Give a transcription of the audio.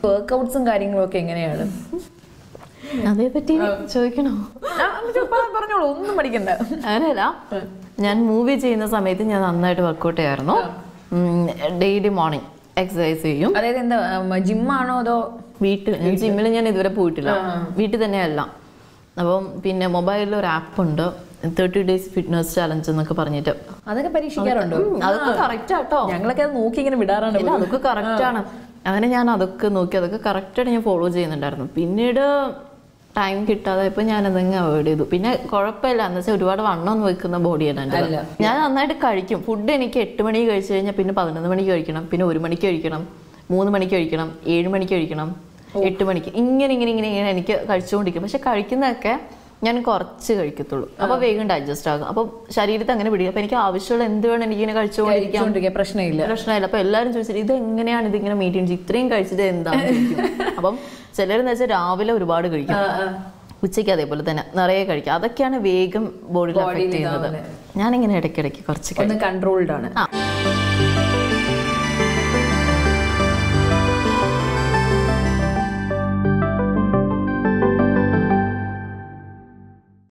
വർക്കൗട്ട്സും കാര്യങ്ങളും ഒക്കെ എങ്ങനെയാണ് അതേപറ്റി ചോദിക്കണോ ആ, എന്നിട്ട് പറ- പറഞ്ഞോളൂ ഒന്നും പഠിക്കണ്ട അങ്ങനെയല്ല ഞാൻ മൂവി ചെയ്യുന്ന സമയത്ത് ഞാൻ നന്നായിട്ട് വർക്കൗട്ട് ചെയ്യായിരുന്നു ഡെയിലി മോർണിംഗ് എക്സസൈസ് ചെയ്യും അതായത് എന്താ ജിമ്മാണോ അതോ വീട്ടിൽ ഞാൻ ജിമ്മിൽ ഞാൻ ഇതുവരെ പോയിട്ടില്ല വീട്ടിൽ തന്നെയല്ല അപ്പം പിന്നെ മൊബൈലിൽ ഒരു ആപ്പ് ഉണ്ട് തേർട്ടി ഡേയ്സ് ഫിറ്റ്നസ് ചലഞ്ച് എന്നൊക്കെ പറഞ്ഞിട്ട് അതൊക്കെ പരീക്ഷിക്കാറുണ്ടോ ഉം, അതൊക്കെ കറക്റ്റ് ആട്ടോ ഞങ്ങളൊക്കെ അത് നോക്കി ഇങ്ങനെ വിടാറാണ് ഇല്ല അതൊക്കെ കറക്റ്റ് ആണ് അങ്ങനെ ഞാൻ അതൊക്കെ നോക്കി അതൊക്കെ കറക്റ്റായിട്ട് ഞാൻ ഫോളോ ചെയ്യുന്നുണ്ടായിരുന്നു പിന്നീട് ടൈം കിട്ടാതെ ഇപ്പൊ ഞാൻ അതങ്ങ് അവോയ്ഡ് ചെയ്തു പിന്നെ കുഴപ്പമില്ല എന്ന് വെച്ചാൽ ഒരുപാട് വണ്ണം വെക്കുന്ന ബോഡിയാണ് എൻ്റെ അല്ല. ഞാൻ നന്നായിട്ട് കഴിക്കും ഫുഡ് എനിക്ക് എട്ട് മണിക്ക് കഴിച്ചു കഴിഞ്ഞാൽ പിന്നെ പതിനൊന്ന് മണിക്ക് കഴിക്കണം പിന്നെ ഒരു മണിക്ക് കഴിക്കണം മൂന്ന് മണിക്ക് കഴിക്കണം ഏഴ് മണിക്ക് കഴിക്കണം എട്ട് മണിക്ക് ഇങ്ങനെ ഇങ്ങനെ ഇങ്ങനെ ഇങ്ങനെ എനിക്ക് കഴിച്ചുകൊണ്ടിരിക്കും പക്ഷെ കഴിക്കുന്നതൊക്കെ ഞാൻ കുറച്ച് കഴിക്കത്തുള്ളൂ അപ്പൊ വേഗം ഡൈജസ്റ്റ് ആകും അപ്പൊ ശരീരത്തെ അങ്ങനെ പിടിക്കും അപ്പൊ എനിക്ക് ആവശ്യമുള്ള എന്ത് വേണം എനിക്ക് ഇങ്ങനെ കഴിച്ചുകൊണ്ടിരിക്കാം കഴിച്ചുകൊണ്ടിരിക്കുക പ്രശ്നമില്ല പ്രശ്നമില്ല അപ്പൊ എല്ലാവരും ചോദിച്ചിട്ട് ഇത് എങ്ങനെയാണ് ഇതിങ്ങനെ മെയിൻറ്റെയിൻ ചെയ്യുന്നത് ഇത്രയും കഴിച്ചത് എന്താണ് അപ്പം ചിലരെന്ന് വെച്ചാൽ രാവിലെ ഒരുപാട് കഴിക്കും ഉച്ചയ്ക്ക് അതേപോലെ തന്നെ നിറയെ കഴിക്കും അതൊക്കെയാണ് വേഗം ബോഡിയിൽ Body യിൽ അഫക്ട് ചെയ്യുന്നത് ഞാനിങ്ങനെ ഇടയ്ക്കിടയ്ക്ക് കുറച്ച് കഴിക്കും ഒന്ന് കൺട്രോൾഡ് ആണ് ആ